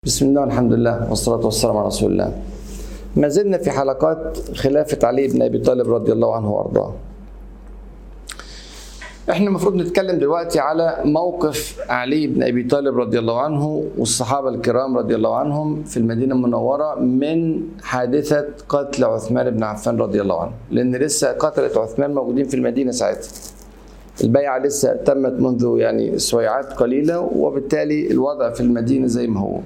بسم الله والحمد لله والصلاة والسلام على رسول الله ما زلنا في حلقات خلافة علي بن أبي طالب رضي الله عنه وأرضاه احنا المفروض نتكلم دلوقتي على موقف علي بن أبي طالب رضي الله عنه والصحابة الكرام رضي الله عنهم في المدينة المنورة من حادثة قتل عثمان بن عفان رضي الله عنه لأن لسه قتلة عثمان موجودين في المدينة ساعتها البيعة لسه تمت منذ يعني سويعات قليلة وبالتالي الوضع في المدينة زي ما هو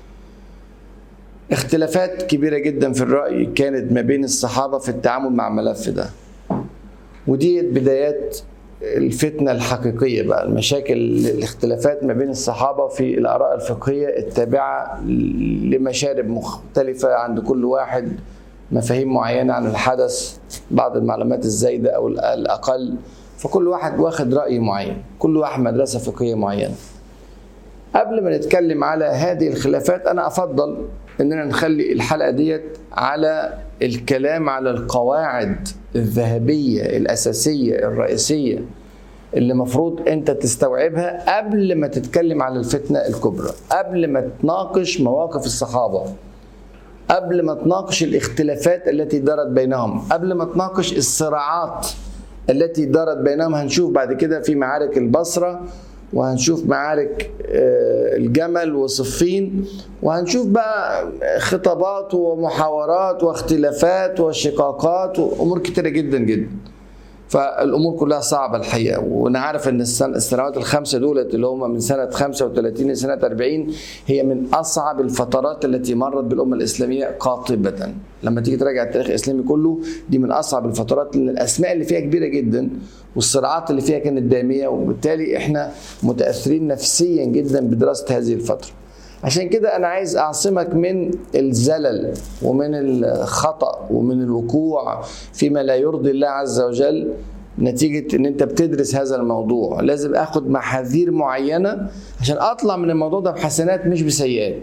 اختلافات كبيرة جدا في الرأي كانت ما بين الصحابة في التعامل مع الملف ده ودي بدايات الفتنة الحقيقية بقى المشاكل الاختلافات ما بين الصحابة في الآراء الفقهية التابعة لمشارب مختلفة عند كل واحد مفاهيم معينة عن الحدث بعض المعلومات الزايدة أو الأقل فكل واحد واخد رأي معين كل واحد مدرسة فقهية معينة قبل ما نتكلم على هذه الخلافات أنا أفضل اننا نخلي الحلقه ديت على الكلام على القواعد الذهبيه الاساسيه الرئيسيه اللي مفروض انت تستوعبها قبل ما تتكلم على الفتنه الكبرى قبل ما تناقش مواقف الصحابه قبل ما تناقش الاختلافات التي دارت بينهم قبل ما تناقش الصراعات التي دارت بينهم هنشوف بعد كده في معارك البصره وهنشوف معارك الجمل وصفين وهنشوف بقى خطابات ومحاورات واختلافات وشقاقات وامور كتيره جدا جدا فالامور كلها صعبه الحقيقه وانا عارف ان السنوات الخمسه دولت اللي هم من سنه 35 لسنه 40 هي من اصعب الفترات التي مرت بالامه الاسلاميه قاطبه لما تيجي تراجع التاريخ الاسلامي كله دي من اصعب الفترات لان الاسماء اللي فيها كبيره جدا والصراعات اللي فيها كانت داميه وبالتالي احنا متاثرين نفسيا جدا بدراسه هذه الفتره عشان كده انا عايز اعصمك من الزلل ومن الخطا ومن الوقوع فيما لا يرضي الله عز وجل نتيجة ان انت بتدرس هذا الموضوع لازم اخد محاذير معينة عشان اطلع من الموضوع ده بحسنات مش بسيئات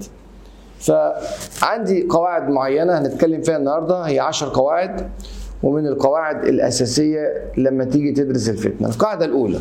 فعندي قواعد معينة هنتكلم فيها النهاردة هي عشر قواعد ومن القواعد الأساسية لما تيجي تدرس الفتنة القاعدة الأولى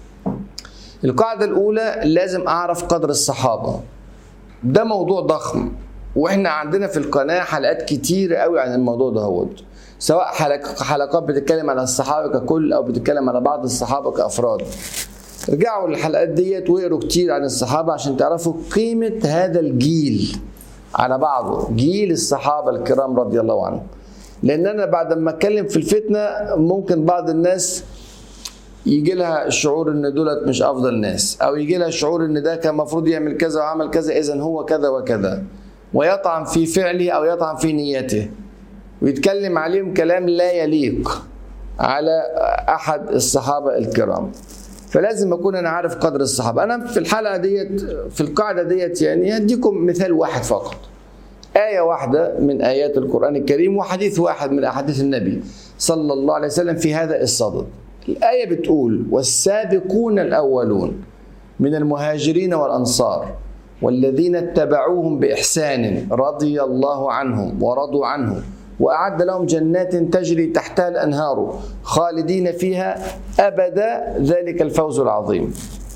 القاعدة الأولى لازم أعرف قدر الصحابة ده موضوع ضخم واحنا عندنا في القناه حلقات كتير قوي عن الموضوع ده هو سواء حلق حلقات بتتكلم على الصحابه ككل او بتتكلم على بعض الصحابه كافراد ارجعوا للحلقات ديت واقروا كتير عن الصحابه عشان تعرفوا قيمه هذا الجيل على بعضه جيل الصحابه الكرام رضي الله عنهم لان انا بعد ما اتكلم في الفتنه ممكن بعض الناس يجي لها الشعور ان دولت مش افضل ناس او يجي لها الشعور ان ده كان المفروض يعمل كذا وعمل كذا اذا هو كذا وكذا ويطعن في فعله او يطعن في نيته ويتكلم عليهم كلام لا يليق على احد الصحابه الكرام فلازم اكون انا عارف قدر الصحابه انا في الحلقه ديت في القاعده ديت يعني هديكم مثال واحد فقط آية واحدة من آيات القرآن الكريم وحديث واحد من أحاديث النبي صلى الله عليه وسلم في هذا الصدد الآية بتقول والسابقون الأولون من المهاجرين والأنصار والذين اتبعوهم بإحسان رضي الله عنهم ورضوا عنه وأعد لهم جنات تجري تحتها الأنهار خالدين فيها أبدا ذلك الفوز العظيم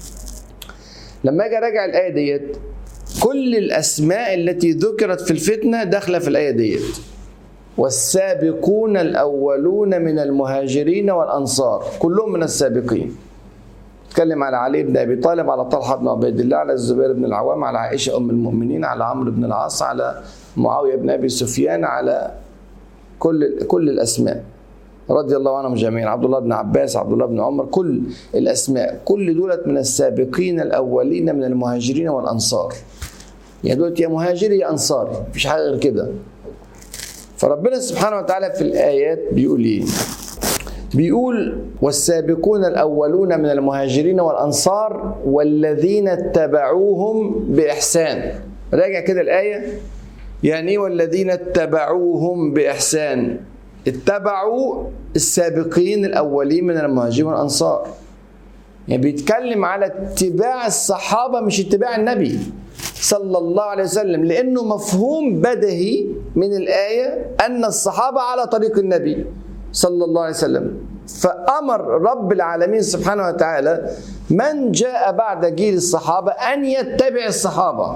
لما أجي أراجع الآية ديت كل الأسماء التي ذكرت في الفتنة داخلة في الآية ديت والسابقون الأولون من المهاجرين والأنصار كلهم من السابقين اتكلم على علي بن أبي طالب على طلحة بن عبيد الله على الزبير بن العوام على عائشة أم المؤمنين على عمرو بن العاص على معاوية بن أبي سفيان على كل كل الأسماء رضي الله عنهم جميعا عبد الله بن عباس عبد الله بن عمر كل الأسماء كل دولت من السابقين الأولين من المهاجرين والأنصار يعني دولت يا مهاجري يا أنصاري مفيش حاجة غير كده فربنا سبحانه وتعالى في الآيات بيقول إيه؟ بيقول والسابقون الأولون من المهاجرين والأنصار والذين اتبعوهم بإحسان راجع كده الآية يعني إيه والذين اتبعوهم بإحسان اتبعوا السابقين الأولين من المهاجرين والأنصار يعني بيتكلم على اتباع الصحابة مش اتباع النبي صلى الله عليه وسلم لانه مفهوم بدهي من الايه ان الصحابه على طريق النبي صلى الله عليه وسلم فامر رب العالمين سبحانه وتعالى من جاء بعد جيل الصحابه ان يتبع الصحابه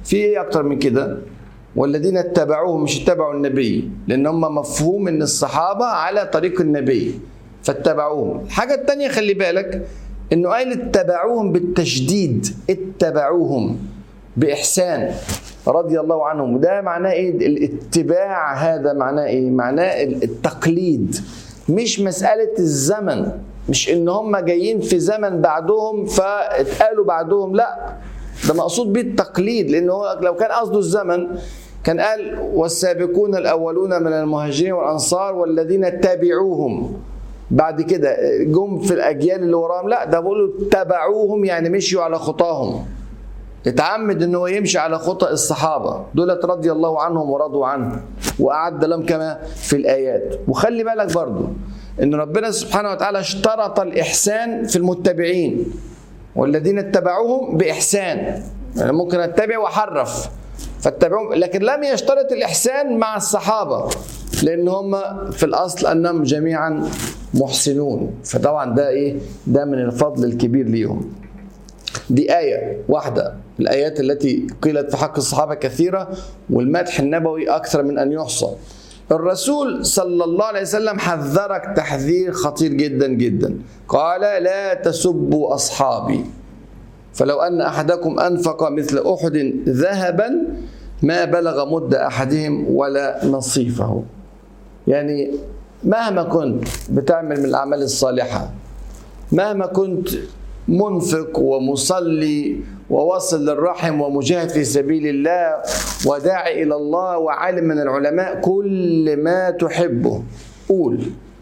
في ايه اكتر من كده والذين اتبعوهم مش اتبعوا النبي لان هم مفهوم ان الصحابه على طريق النبي فاتبعوهم الحاجه الثانيه خلي بالك انه قال اتبعوهم بالتشديد اتبعوهم باحسان رضي الله عنهم وده معناه ايه الاتباع هذا معناه ايه معناه التقليد مش مساله الزمن مش ان هم جايين في زمن بعدهم فاتقالوا بعدهم لا ده مقصود بيه التقليد لان هو لو كان قصده الزمن كان قال والسابقون الاولون من المهاجرين والانصار والذين تبعوهم بعد كده جم في الاجيال اللي وراهم لا ده بيقولوا تبعوهم يعني مشيوا على خطاهم اتعمد ان هو يمشي على خطى الصحابه دولت رضي الله عنهم ورضوا عنه واعد لهم كما في الايات وخلي بالك برضو ان ربنا سبحانه وتعالى اشترط الاحسان في المتبعين والذين اتبعوهم باحسان يعني ممكن اتبع واحرف فاتبعوهم لكن لم يشترط الاحسان مع الصحابه لان هم في الاصل انهم جميعا محسنون فطبعا ده ايه ده من الفضل الكبير ليهم دي آية واحدة الآيات التي قيلت في حق الصحابة كثيرة والمدح النبوي أكثر من أن يحصى الرسول صلى الله عليه وسلم حذرك تحذير خطير جدا جدا قال لا تسبوا أصحابي فلو أن أحدكم أنفق مثل أحد ذهبا ما بلغ مد أحدهم ولا نصيفه يعني مهما كنت بتعمل من الأعمال الصالحة مهما كنت منفق ومصلي وواصل للرحم ومجاهد في سبيل الله وداعي الى الله وعالم من العلماء كل ما تحبه قول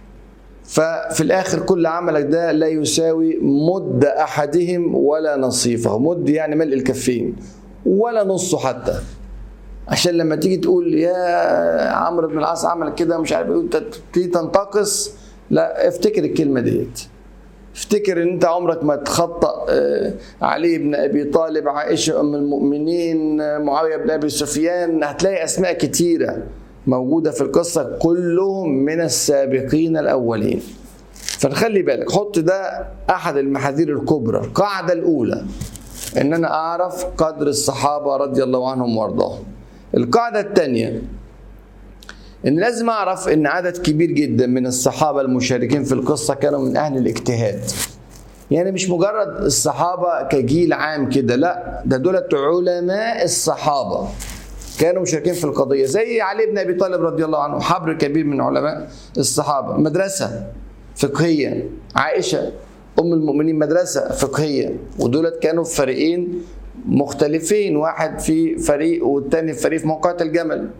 ففي الاخر كل عملك ده لا يساوي مد احدهم ولا نصيفه مد يعني ملء الكفين ولا نصه حتى عشان لما تيجي تقول يا عمرو بن العاص عمل كده مش عارف ايه انت تيجي تنتقص لا افتكر الكلمه ديت افتكر ان انت عمرك ما تخطأ علي بن ابي طالب عائشه ام المؤمنين معاويه بن ابي سفيان هتلاقي اسماء كتيره موجوده في القصه كلهم من السابقين الاولين فنخلي بالك حط ده احد المحاذير الكبرى القاعده الاولى ان انا اعرف قدر الصحابه رضي الله عنهم وارضاهم القاعده الثانيه ان لازم اعرف ان عدد كبير جدا من الصحابه المشاركين في القصه كانوا من اهل الاجتهاد يعني مش مجرد الصحابه كجيل عام كده لا ده دولت علماء الصحابه كانوا مشاركين في القضيه زي علي بن ابي طالب رضي الله عنه حبر كبير من علماء الصحابه مدرسه فقهيه عائشه ام المؤمنين مدرسه فقهيه ودولت كانوا في فريقين مختلفين واحد في فريق والتاني في فريق في موقعة الجمل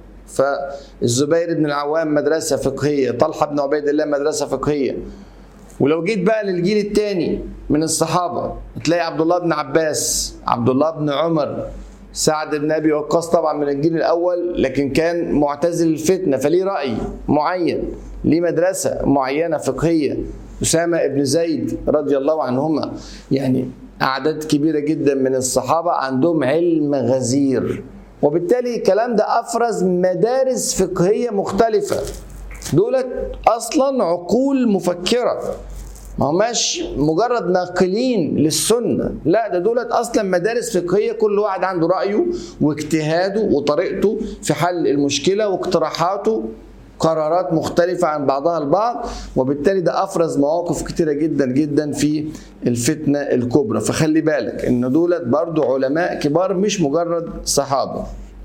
فالزبير بن العوام مدرسه فقهيه طلحه بن عبيد الله مدرسه فقهيه ولو جيت بقى للجيل الثاني من الصحابه تلاقي عبد الله بن عباس عبد الله بن عمر سعد بن ابي وقاص طبعا من الجيل الاول لكن كان معتزل الفتنه فليه راي معين ليه مدرسه معينه فقهيه اسامه بن زيد رضي الله عنهما يعني اعداد كبيره جدا من الصحابه عندهم علم غزير وبالتالي الكلام ده افرز مدارس فقهيه مختلفه دولت اصلا عقول مفكره ما هماش مجرد ناقلين للسنه لا ده دولت اصلا مدارس فقهيه كل واحد عنده رايه واجتهاده وطريقته في حل المشكله واقتراحاته قرارات مختلفة عن بعضها البعض وبالتالي ده أفرز مواقف كتيرة جدا جدا في الفتنة الكبرى فخلي بالك إن دولت برضو علماء كبار مش مجرد صحابة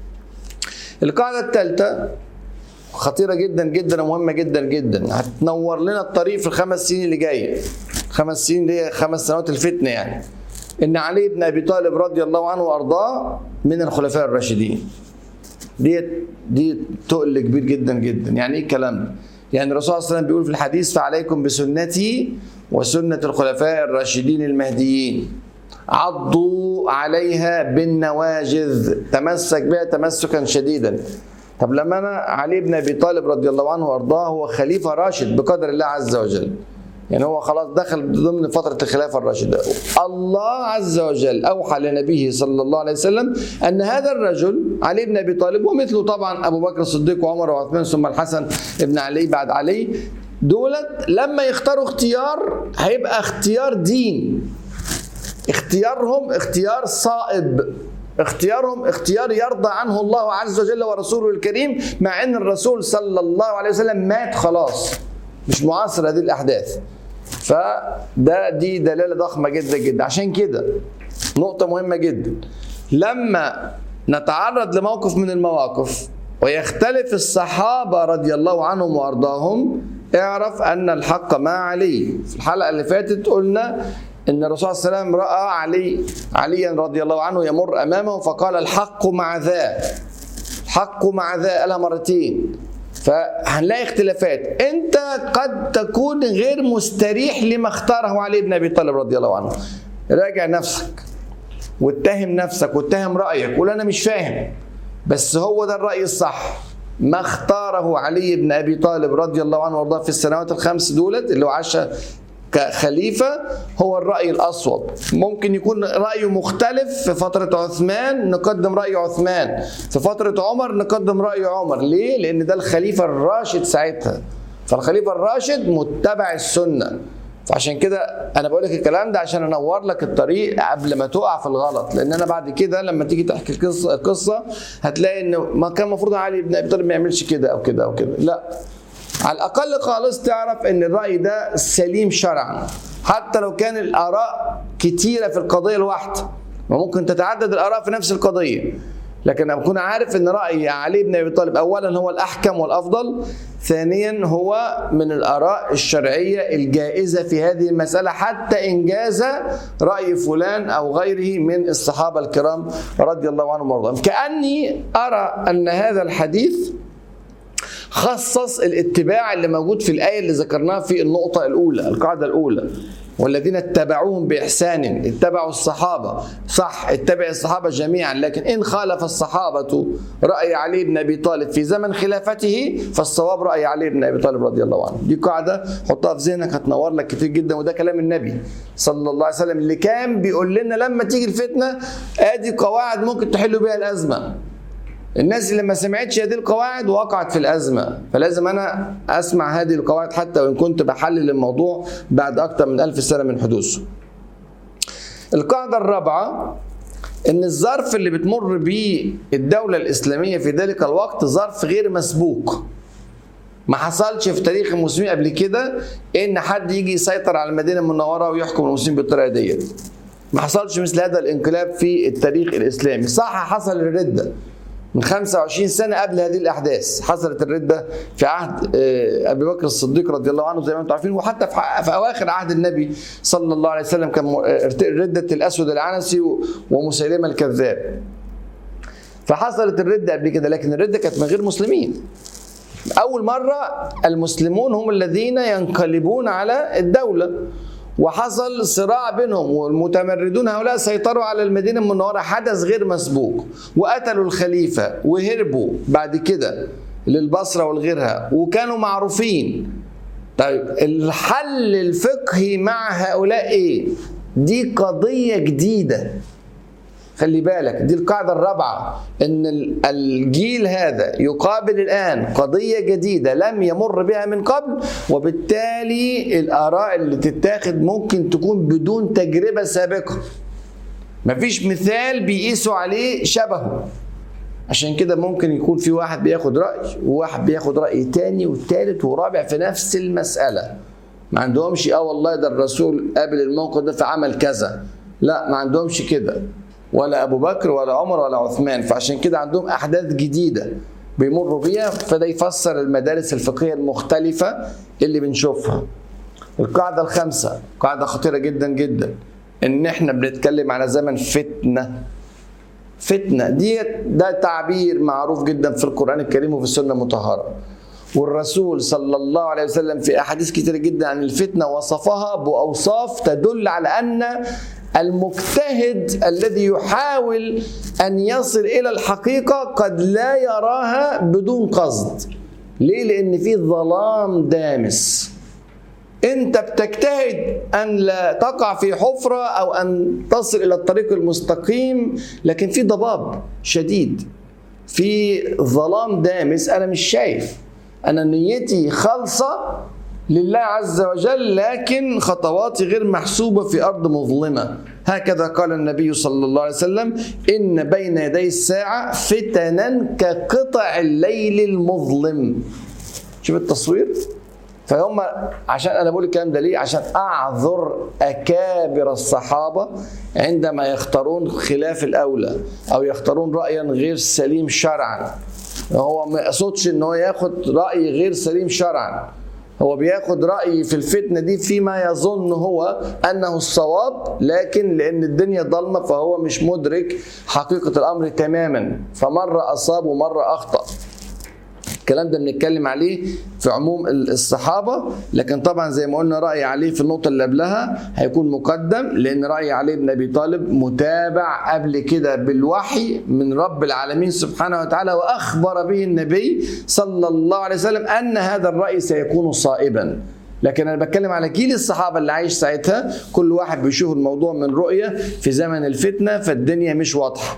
القاعدة الثالثة خطيرة جدا جدا ومهمة جدا جدا هتنور لنا الطريق في الخمس سنين اللي جاية خمس سنين اللي هي خمس سنوات الفتنة يعني إن علي بن أبي طالب رضي الله عنه وأرضاه من الخلفاء الراشدين دي دي تقل كبير جدا جدا يعني ايه الكلام ده يعني الرسول صلى الله عليه وسلم بيقول في الحديث فعليكم بسنتي وسنة الخلفاء الراشدين المهديين عضوا عليها بالنواجذ تمسك بها تمسكا شديدا طب لما انا علي بن ابي طالب رضي الله عنه وارضاه هو خليفه راشد بقدر الله عز وجل يعني هو خلاص دخل ضمن فترة الخلافة الراشدة الله عز وجل أوحى لنبيه صلى الله عليه وسلم أن هذا الرجل علي بن أبي طالب ومثله طبعا أبو بكر الصديق وعمر وعثمان ثم الحسن بن علي بعد علي دولت لما يختاروا اختيار هيبقى اختيار دين اختيارهم اختيار صائب اختيارهم اختيار يرضى عنه الله عز وجل ورسوله الكريم مع ان الرسول صلى الله عليه وسلم مات خلاص مش معاصر هذه الاحداث فده دي دلاله ضخمه جدا جدا عشان كده نقطه مهمه جدا لما نتعرض لموقف من المواقف ويختلف الصحابه رضي الله عنهم وارضاهم اعرف ان الحق ما علي في الحلقه اللي فاتت قلنا ان الرسول صلى الله عليه وسلم راى علي عليا رضي الله عنه يمر امامه فقال الحق مع ذا الحق مع ذا قالها مرتين فهنلاقي اختلافات انت قد تكون غير مستريح لما اختاره علي بن ابي طالب رضي الله عنه راجع نفسك واتهم نفسك واتهم رايك قول انا مش فاهم بس هو ده الراي الصح ما اختاره علي بن ابي طالب رضي الله عنه وارضاه في السنوات الخمس دولت اللي هو عاشها كخليفة هو الرأي الأصوب ممكن يكون رأيه مختلف في فترة عثمان نقدم رأي عثمان في فترة عمر نقدم رأي عمر ليه؟ لأن ده الخليفة الراشد ساعتها فالخليفة الراشد متبع السنة فعشان كده انا بقول لك الكلام ده عشان انور لك الطريق قبل ما تقع في الغلط لان انا بعد كده لما تيجي تحكي القصه القصه هتلاقي ان ما كان المفروض علي بن ابي طالب ما يعملش كده او كده او كده لا على الاقل خالص تعرف ان الراي ده سليم شرعا حتى لو كان الاراء كتيره في القضيه الواحده وممكن تتعدد الاراء في نفس القضيه لكن اكون عارف ان راي علي بن ابي طالب اولا هو الاحكم والافضل ثانيا هو من الاراء الشرعيه الجائزه في هذه المساله حتى ان جاز راي فلان او غيره من الصحابه الكرام رضي الله عنهم وارضاهم كاني ارى ان هذا الحديث خصص الاتباع اللي موجود في الآية اللي ذكرناها في النقطة الأولى القاعدة الأولى والذين اتبعوهم بإحسان اتبعوا الصحابة صح اتبع الصحابة جميعا لكن إن خالف الصحابة رأي علي بن أبي طالب في زمن خلافته فالصواب رأي علي بن أبي طالب رضي الله عنه دي قاعدة حطها في ذهنك هتنور لك كتير جدا وده كلام النبي صلى الله عليه وسلم اللي كان بيقول لنا لما تيجي الفتنة ادي قواعد ممكن تحلوا بيها الأزمة الناس اللي ما سمعتش هذه القواعد وقعت في الأزمة فلازم أنا أسمع هذه القواعد حتى وإن كنت بحلل الموضوع بعد أكثر من ألف سنة من حدوثه القاعدة الرابعة ان الظرف اللي بتمر بيه الدولة الإسلامية في ذلك الوقت ظرف غير مسبوق ما حصلش في تاريخ المسلمين قبل كده ان حد يجي يسيطر على المدينة المنورة ويحكم المسلمين بالطريقة ديت ما حصلش مثل هذا الانقلاب في التاريخ الإسلامي صح حصل الردة من 25 سنة قبل هذه الأحداث حصلت الردة في عهد أبي بكر الصديق رضي الله عنه زي ما أنتم عارفين وحتى في أواخر عهد النبي صلى الله عليه وسلم كان ردة الأسود العنسي ومسيلمة الكذاب فحصلت الردة قبل كده لكن الردة كانت من غير مسلمين أول مرة المسلمون هم الذين ينقلبون على الدولة وحصل صراع بينهم والمتمردون هؤلاء سيطروا على المدينه المنوره حدث غير مسبوق وقتلوا الخليفه وهربوا بعد كده للبصره ولغيرها وكانوا معروفين طيب الحل الفقهي مع هؤلاء ايه دي قضيه جديده خلي بالك دي القاعدة الرابعة إن الجيل هذا يقابل الآن قضية جديدة لم يمر بها من قبل وبالتالي الآراء اللي تتاخد ممكن تكون بدون تجربة سابقة مفيش مثال بيقيسوا عليه شبهه عشان كده ممكن يكون في واحد بياخد رأي وواحد بياخد رأي تاني والتالت ورابع في نفس المسألة ما عندهمش اه والله ده الرسول قابل الموقف ده فعمل كذا لا ما عندهمش كده ولا ابو بكر ولا عمر ولا عثمان فعشان كده عندهم احداث جديده بيمروا بيها فده يفسر المدارس الفقهيه المختلفه اللي بنشوفها القاعده الخامسه قاعده خطيره جدا جدا ان احنا بنتكلم على زمن فتنه فتنه دي ده تعبير معروف جدا في القران الكريم وفي السنه المطهره والرسول صلى الله عليه وسلم في احاديث كثيره جدا عن الفتنه وصفها باوصاف تدل على ان المجتهد الذي يحاول ان يصل الى الحقيقه قد لا يراها بدون قصد ليه لان في ظلام دامس انت بتجتهد ان لا تقع في حفره او ان تصل الى الطريق المستقيم لكن في ضباب شديد في ظلام دامس انا مش شايف انا نيتي خالصه لله عز وجل لكن خطواتي غير محسوبة في أرض مظلمة هكذا قال النبي صلى الله عليه وسلم إن بين يدي الساعة فتنا كقطع الليل المظلم شوف التصوير فهم عشان انا بقول الكلام ده ليه؟ عشان اعذر اكابر الصحابه عندما يختارون خلاف الاولى او يختارون رايا غير سليم شرعا. هو ما يقصدش ان هو ياخد راي غير سليم شرعا. هو بياخد راي في الفتنه دي فيما يظن هو انه الصواب لكن لان الدنيا ضلمه فهو مش مدرك حقيقه الامر تماما فمره اصاب ومره اخطا. الكلام ده بنتكلم عليه في عموم الصحابة لكن طبعا زي ما قلنا رأي عليه في النقطة اللي قبلها هيكون مقدم لأن رأي علي بن أبي طالب متابع قبل كده بالوحي من رب العالمين سبحانه وتعالى وأخبر به النبي صلى الله عليه وسلم أن هذا الرأي سيكون صائبا لكن انا بتكلم على جيل الصحابه اللي عايش ساعتها كل واحد بيشوف الموضوع من رؤيه في زمن الفتنه فالدنيا مش واضحه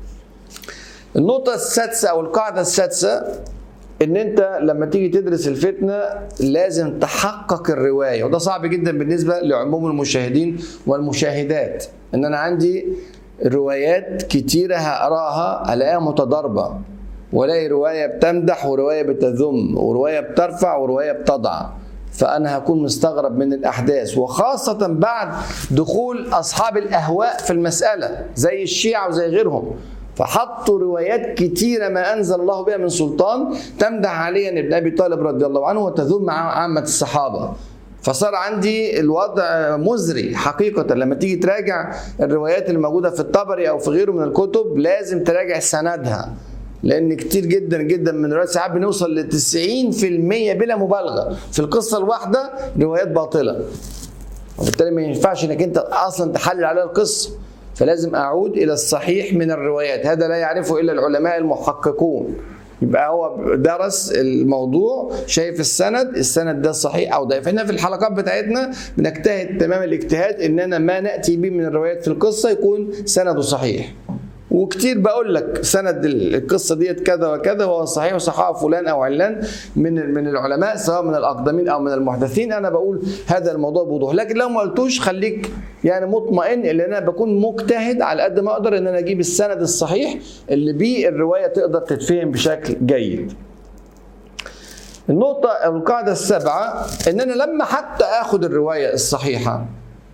النقطة السادسة أو القاعدة السادسة ان انت لما تيجي تدرس الفتنه لازم تحقق الروايه وده صعب جدا بالنسبه لعموم المشاهدين والمشاهدات ان انا عندي روايات كتيره هقراها الاقيها متضاربه والاقي روايه بتمدح وروايه بتذم وروايه بترفع وروايه بتضع فانا هكون مستغرب من الاحداث وخاصه بعد دخول اصحاب الاهواء في المساله زي الشيعه وزي غيرهم فحطوا روايات كتيرة ما أنزل الله بها من سلطان تمدح علي بن أبي طالب رضي الله عنه وتذم عامة الصحابة فصار عندي الوضع مزري حقيقة لما تيجي تراجع الروايات الموجودة في الطبري أو في غيره من الكتب لازم تراجع سندها لان كتير جدا جدا من الروايات ساعات بنوصل ل 90% بلا مبالغه في القصه الواحده روايات باطله وبالتالي ما ينفعش انك انت اصلا تحلل عليها القصه فلازم اعود الى الصحيح من الروايات هذا لا يعرفه الا العلماء المحققون يبقى هو درس الموضوع شايف السند السند ده صحيح او ضعيف احنا في الحلقات بتاعتنا بنجتهد تمام الاجتهاد اننا ما ناتي به من الروايات في القصه يكون سنده صحيح وكتير بقول لك سند القصه ديت كذا وكذا هو صحيح وصححه فلان او علان من من العلماء سواء من الاقدمين او من المحدثين انا بقول هذا الموضوع بوضوح لكن لو ما قلتوش خليك يعني مطمئن ان انا بكون مجتهد على قد ما اقدر ان انا اجيب السند الصحيح اللي بيه الروايه تقدر تتفهم بشكل جيد. النقطة أو القاعدة السابعة إن أنا لما حتى آخد الرواية الصحيحة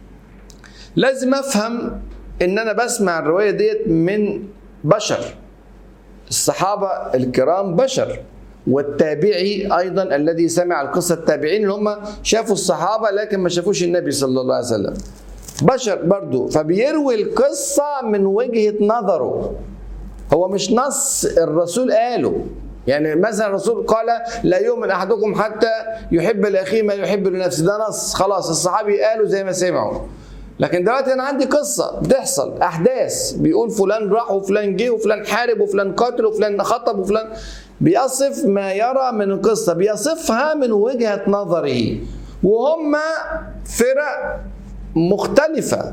لازم أفهم ان انا بسمع الروايه ديت من بشر الصحابه الكرام بشر والتابعي ايضا الذي سمع القصه التابعين اللي هم شافوا الصحابه لكن ما شافوش النبي صلى الله عليه وسلم بشر برضو فبيروي القصه من وجهه نظره هو مش نص الرسول قاله يعني مثلا الرسول قال لا يؤمن احدكم حتى يحب لاخيه ما يحب لنفسه ده نص خلاص الصحابي قالوا زي ما سمعوا لكن دلوقتي انا عندي قصه بتحصل احداث بيقول فلان راح وفلان جه وفلان حارب وفلان قاتل وفلان خطب وفلان بيصف ما يرى من القصه بيصفها من وجهه نظره وهم فرق مختلفه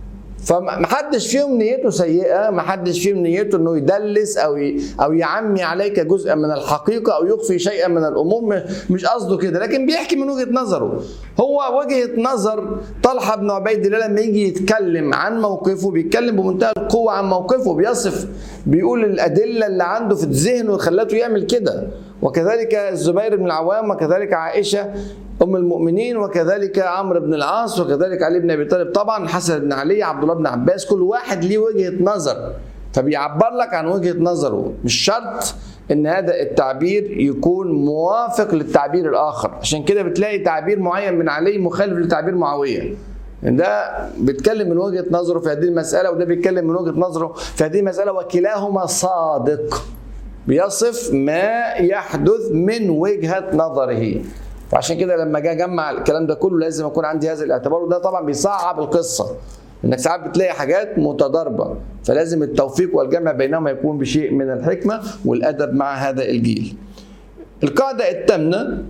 فمحدش فيهم نيته سيئه محدش فيهم نيته انه يدلس او او يعمي عليك جزءا من الحقيقه او يخفي شيئا من الامور مش قصده كده لكن بيحكي من وجهه نظره هو وجهه نظر طلحه بن عبيد الله لما يجي يتكلم عن موقفه بيتكلم بمنتهى القوه عن موقفه بيصف بيقول الادله اللي عنده في ذهنه خلته يعمل كده وكذلك الزبير بن العوام وكذلك عائشه ام المؤمنين وكذلك عمرو بن العاص وكذلك علي بن ابي طالب طبعا حسن بن علي عبد الله بن عباس كل واحد ليه وجهه نظر فبيعبر لك عن وجهه نظره مش شرط ان هذا التعبير يكون موافق للتعبير الاخر عشان كده بتلاقي تعبير معين من علي مخالف لتعبير معاويه ده بيتكلم من وجهه نظره في هذه المساله وده بيتكلم من وجهه نظره في هذه المساله وكلاهما صادق بيصف ما يحدث من وجهه نظره وعشان كده لما جه اجمع الكلام ده كله لازم اكون عندي هذا الاعتبار وده طبعا بيصعب القصه انك ساعات بتلاقي حاجات متضاربه فلازم التوفيق والجمع بينهما يكون بشيء من الحكمه والادب مع هذا الجيل. القاعده الثامنه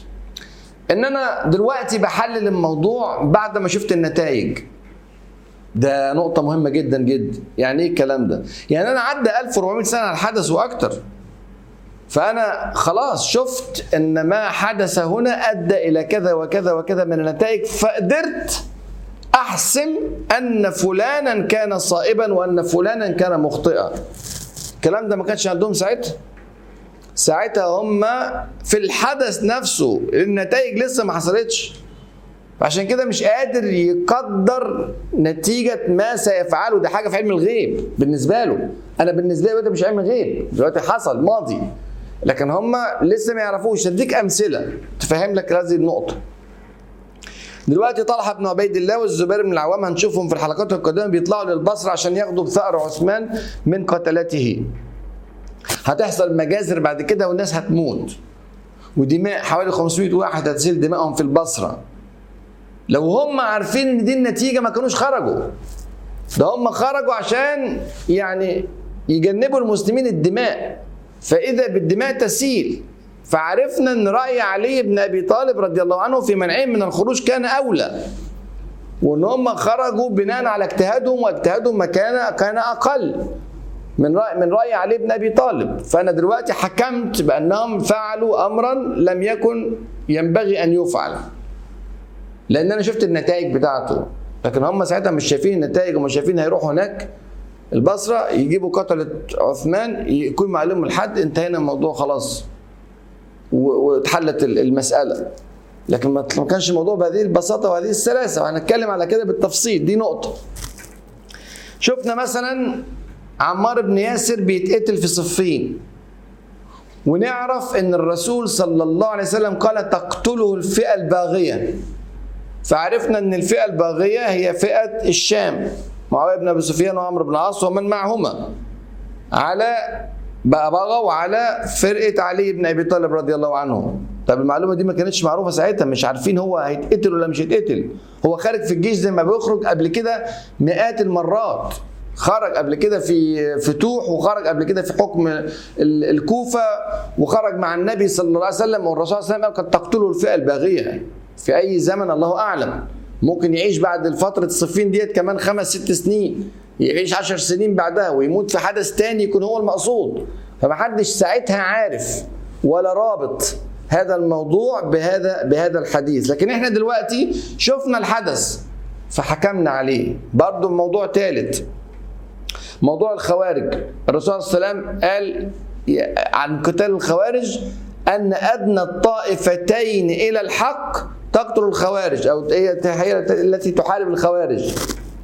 ان انا دلوقتي بحلل الموضوع بعد ما شفت النتائج. ده نقطة مهمة جدا جدا، يعني ايه الكلام ده؟ يعني انا عدى 1400 سنة على الحدث واكتر. فانا خلاص شفت ان ما حدث هنا ادى الى كذا وكذا وكذا من النتائج فقدرت احسم ان فلانا كان صائبا وان فلانا كان مخطئا الكلام ده ما كانش عندهم ساعتها ساعتها هم في الحدث نفسه النتائج لسه ما حصلتش فعشان كده مش قادر يقدر نتيجة ما سيفعله ده حاجة في علم الغيب بالنسبة له أنا بالنسبة لي ده مش علم غيب دلوقتي حصل ماضي لكن هم لسه ما يعرفوش اديك أمثلة تفهم لك هذه النقطة دلوقتي طلحة بن عبيد الله والزبير بن العوام هنشوفهم في الحلقات القادمة بيطلعوا للبصرة عشان ياخدوا بثأر عثمان من قتلته هتحصل مجازر بعد كده والناس هتموت ودماء حوالي 500 واحد هتسيل دمائهم في البصره لو هم عارفين ان دي النتيجه ما كانوش خرجوا ده هم خرجوا عشان يعني يجنبوا المسلمين الدماء فاذا بالدماء تسيل فعرفنا ان راي علي بن ابي طالب رضي الله عنه في منعهم من الخروج كان اولى وان هم خرجوا بناء على اجتهادهم واجتهادهم ما كان كان اقل من راي من راي علي بن ابي طالب فانا دلوقتي حكمت بانهم فعلوا امرا لم يكن ينبغي ان يفعل لان انا شفت النتائج بتاعته لكن هم ساعتها مش شايفين النتائج ومش شايفين هيروحوا هناك البصره يجيبوا قتله عثمان يكون معلوم الحد انتهينا الموضوع خلاص واتحلت المساله لكن ما كانش الموضوع بهذه البساطه وهذه السلاسه وهنتكلم على كده بالتفصيل دي نقطه شفنا مثلا عمار بن ياسر بيتقتل في صفين ونعرف ان الرسول صلى الله عليه وسلم قال تقتله الفئه الباغيه فعرفنا ان الفئه الباغيه هي فئه الشام معاويه بن ابي سفيان وعمرو بن العاص ومن معهما على بقى بغوا على فرقه علي بن ابي طالب رضي الله عنه طب المعلومه دي ما كانتش معروفه ساعتها مش عارفين هو هيتقتل ولا مش هيتقتل هو خارج في الجيش زي ما بيخرج قبل كده مئات المرات خرج قبل كده في فتوح وخرج قبل كده في حكم الكوفه وخرج مع النبي صلى الله عليه وسلم والرسول صلى الله عليه وسلم قد تقتله الفئه الباغيه في اي زمن الله اعلم ممكن يعيش بعد فتره الصفين ديت كمان خمس ست سنين يعيش عشر سنين بعدها ويموت في حدث تاني يكون هو المقصود فمحدش ساعتها عارف ولا رابط هذا الموضوع بهذا بهذا الحديث لكن احنا دلوقتي شفنا الحدث فحكمنا عليه برضه موضوع ثالث موضوع الخوارج الرسول صلى الله عليه وسلم قال عن قتال الخوارج أن أدنى الطائفتين إلى الحق تقتل الخوارج أو هي التي تحارب الخوارج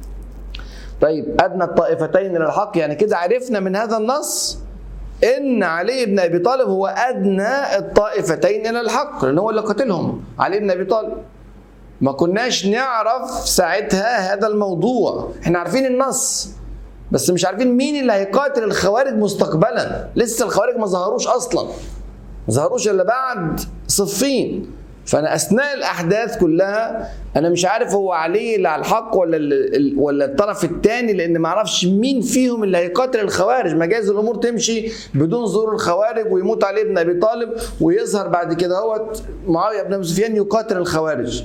طيب أدنى الطائفتين إلى الحق يعني كده عرفنا من هذا النص ان علي بن ابي طالب هو ادنى الطائفتين الى الحق لان هو اللي قتلهم علي بن ابي طالب ما كناش نعرف ساعتها هذا الموضوع احنا عارفين النص بس مش عارفين مين اللي هيقاتل الخوارج مستقبلا لسه الخوارج ما ظهروش اصلا ما ظهروش الا بعد صفين فانا اثناء الاحداث كلها انا مش عارف هو علي اللي على الحق ولا ولا الطرف الثاني لان ما اعرفش مين فيهم اللي هيقاتل الخوارج ما جايز الامور تمشي بدون ظهور الخوارج ويموت علي بن ابي طالب ويظهر بعد كده هو معاويه بن ابي سفيان يقاتل الخوارج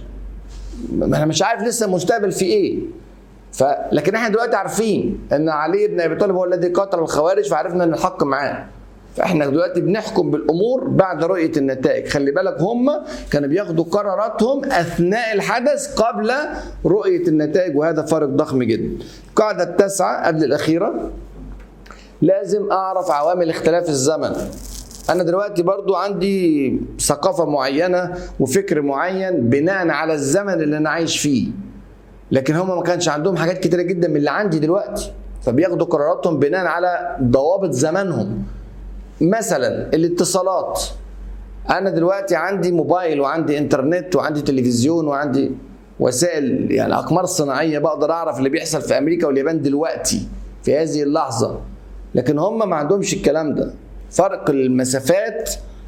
انا مش عارف لسه المستقبل في ايه ف لكن احنا دلوقتي عارفين ان علي بن ابي طالب هو الذي قاتل الخوارج فعرفنا ان الحق معاه فاحنا دلوقتي بنحكم بالامور بعد رؤيه النتائج خلي بالك هم كانوا بياخدوا قراراتهم اثناء الحدث قبل رؤيه النتائج وهذا فارق ضخم جدا القاعده التاسعه قبل الاخيره لازم اعرف عوامل اختلاف الزمن انا دلوقتي برضو عندي ثقافه معينه وفكر معين بناء على الزمن اللي انا عايش فيه لكن هم ما كانش عندهم حاجات كتيره جدا من اللي عندي دلوقتي فبياخدوا قراراتهم بناء على ضوابط زمانهم مثلا الاتصالات انا دلوقتي عندي موبايل وعندي انترنت وعندي تلفزيون وعندي وسائل يعني اقمار صناعيه بقدر اعرف اللي بيحصل في امريكا واليابان دلوقتي في هذه اللحظه لكن هم ما عندهمش الكلام ده فرق المسافات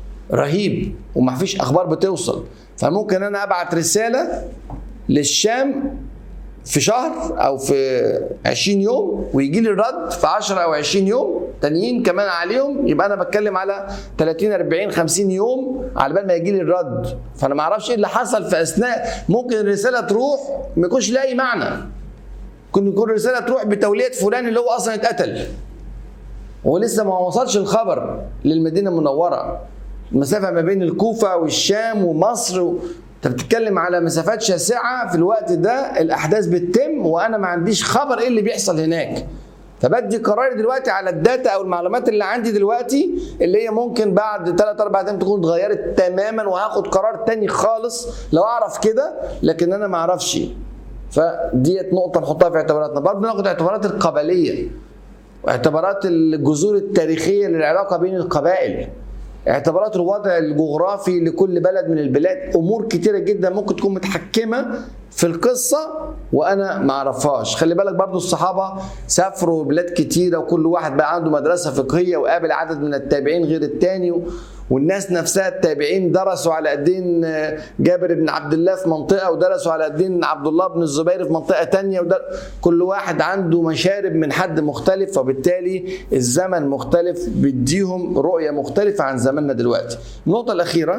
رهيب وما فيش اخبار بتوصل فممكن انا ابعت رساله للشام في شهر او في 20 يوم ويجي لي الرد في 10 او 20 يوم تانيين كمان عليهم يبقى انا بتكلم على 30 40 50 يوم على بال ما يجي لي الرد فانا ما اعرفش ايه اللي حصل في اثناء ممكن الرساله تروح ما يكونش لها اي معنى ممكن يكون الرساله تروح بتوليه فلان اللي هو اصلا اتقتل هو لسه ما وصلش الخبر للمدينه المنوره المسافه ما بين الكوفه والشام ومصر و... انت بتتكلم على مسافات شاسعه في الوقت ده الاحداث بتتم وانا ما عنديش خبر ايه اللي بيحصل هناك فبدي قراري دلوقتي على الداتا او المعلومات اللي عندي دلوقتي اللي هي ممكن بعد 3 4 ايام تكون اتغيرت تماما وهاخد قرار تاني خالص لو اعرف كده لكن انا ما اعرفش فديت نقطه نحطها في اعتباراتنا برضه ناخد اعتبارات القبليه واعتبارات الجذور التاريخيه للعلاقه بين القبائل اعتبارات الوضع الجغرافي لكل بلد من البلاد امور كتيره جدا ممكن تكون متحكمه في القصه وانا ما اعرفهاش خلي بالك برضو الصحابه سافروا بلاد كتيره وكل واحد بقى عنده مدرسه فقهيه وقابل عدد من التابعين غير التاني والناس نفسها التابعين درسوا على قدين جابر بن عبد الله في منطقه ودرسوا على قدين عبد الله بن الزبير في منطقه تانية ودر... كل واحد عنده مشارب من حد مختلف وبالتالي الزمن مختلف بيديهم رؤيه مختلفه عن زماننا دلوقتي النقطه الاخيره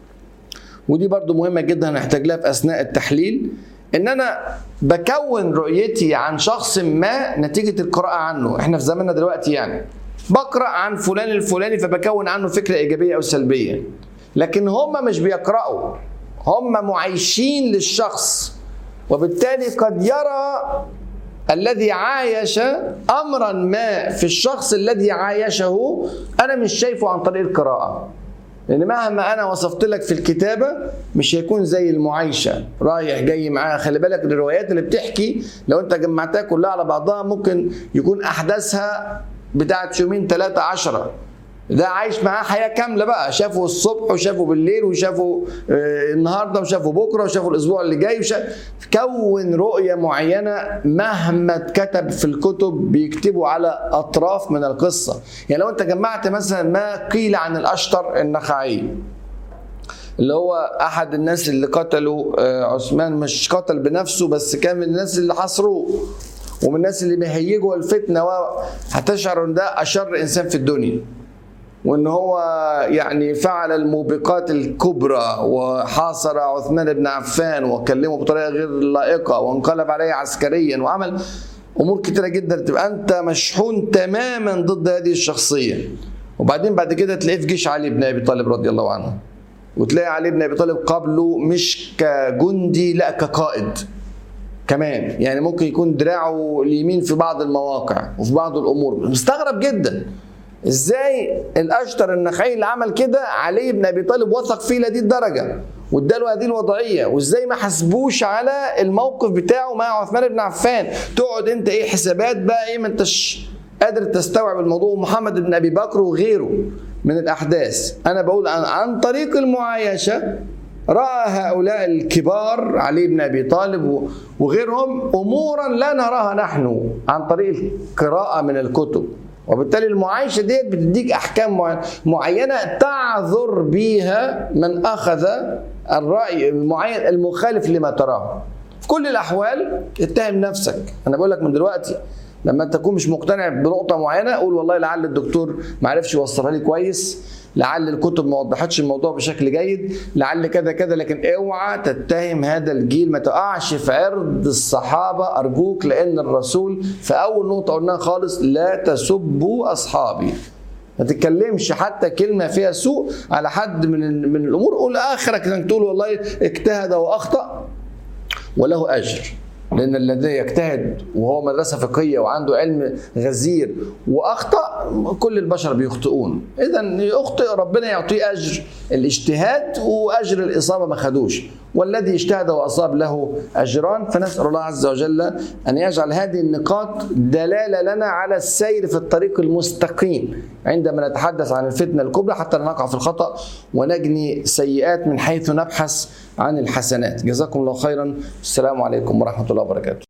ودي برضو مهمة جدا هنحتاج لها في أثناء التحليل إن أنا بكون رؤيتي عن شخص ما نتيجة القراءة عنه إحنا في زماننا دلوقتي يعني بقرأ عن فلان الفلاني فبكون عنه فكرة إيجابية أو سلبية لكن هم مش بيقرأوا هم معايشين للشخص وبالتالي قد يرى الذي عايش امرا ما في الشخص الذي عايشه انا مش شايفه عن طريق القراءه لان مهما انا وصفت لك في الكتابه مش هيكون زي المعايشه رايح جاي معاها خلي بالك الروايات اللي بتحكي لو انت جمعتها كلها على بعضها ممكن يكون احداثها بتاعت يومين ثلاثة عشرة ده عايش معاه حياه كامله بقى شافه الصبح وشافه بالليل وشافه النهارده وشافه بكره وشافه الاسبوع اللي جاي وشاف كون رؤيه معينه مهما اتكتب في الكتب بيكتبوا على اطراف من القصه يعني لو انت جمعت مثلا ما قيل عن الاشتر النخعي اللي هو احد الناس اللي قتلوا عثمان مش قتل بنفسه بس كان من الناس اللي حصروه ومن الناس اللي بيهيجوا الفتنه وهتشعر ان ده اشر انسان في الدنيا وان هو يعني فعل الموبقات الكبرى وحاصر عثمان بن عفان وكلمه بطريقه غير لائقه وانقلب عليه عسكريا وعمل امور كتيره جدا تبقى انت مشحون تماما ضد هذه الشخصيه وبعدين بعد كده تلاقيه في جيش علي بن ابي طالب رضي الله عنه وتلاقي علي بن ابي طالب قبله مش كجندي لا كقائد كمان يعني ممكن يكون دراعه اليمين في بعض المواقع وفي بعض الامور مستغرب جدا ازاي الاشتر النخعي اللي عمل كده علي بن ابي طالب وثق فيه لهذه الدرجه واداله هذه الوضعيه وازاي ما حسبوش على الموقف بتاعه مع عثمان بن عفان تقعد انت ايه حسابات بقى ايه ما انتش قادر تستوعب الموضوع محمد بن ابي بكر وغيره من الاحداث انا بقول عن, عن طريق المعايشه راى هؤلاء الكبار علي بن ابي طالب وغيرهم امورا لا نراها نحن عن طريق القراءه من الكتب وبالتالي المعايشة ديت بتديك أحكام معينة تعذر بيها من أخذ الرأي المعين المخالف لما تراه في كل الأحوال اتهم نفسك أنا بقول لك من دلوقتي لما تكون مش مقتنع بنقطة معينة قول والله لعل الدكتور ما عرفش يوصلها لي كويس لعل الكتب ما وضحتش الموضوع بشكل جيد لعل كذا كذا لكن اوعى تتهم هذا الجيل ما تقعش في عرض الصحابه ارجوك لان الرسول في اول نقطه قلناها خالص لا تسبوا اصحابي ما تتكلمش حتى كلمه فيها سوء على حد من من الامور قول اخرك انك تقول والله اجتهد واخطا وله اجر لان الذي يجتهد وهو مدرسه فقهيه وعنده علم غزير واخطا كل البشر بيخطئون اذا يخطئ ربنا يعطيه اجر الاجتهاد واجر الاصابه ما خدوش والذي اجتهد واصاب له اجران فنسال الله عز وجل ان يجعل هذه النقاط دلاله لنا على السير في الطريق المستقيم عندما نتحدث عن الفتنه الكبرى حتى لا نقع في الخطا ونجني سيئات من حيث نبحث عن الحسنات جزاكم الله خيرا السلام عليكم ورحمه الله وبركاته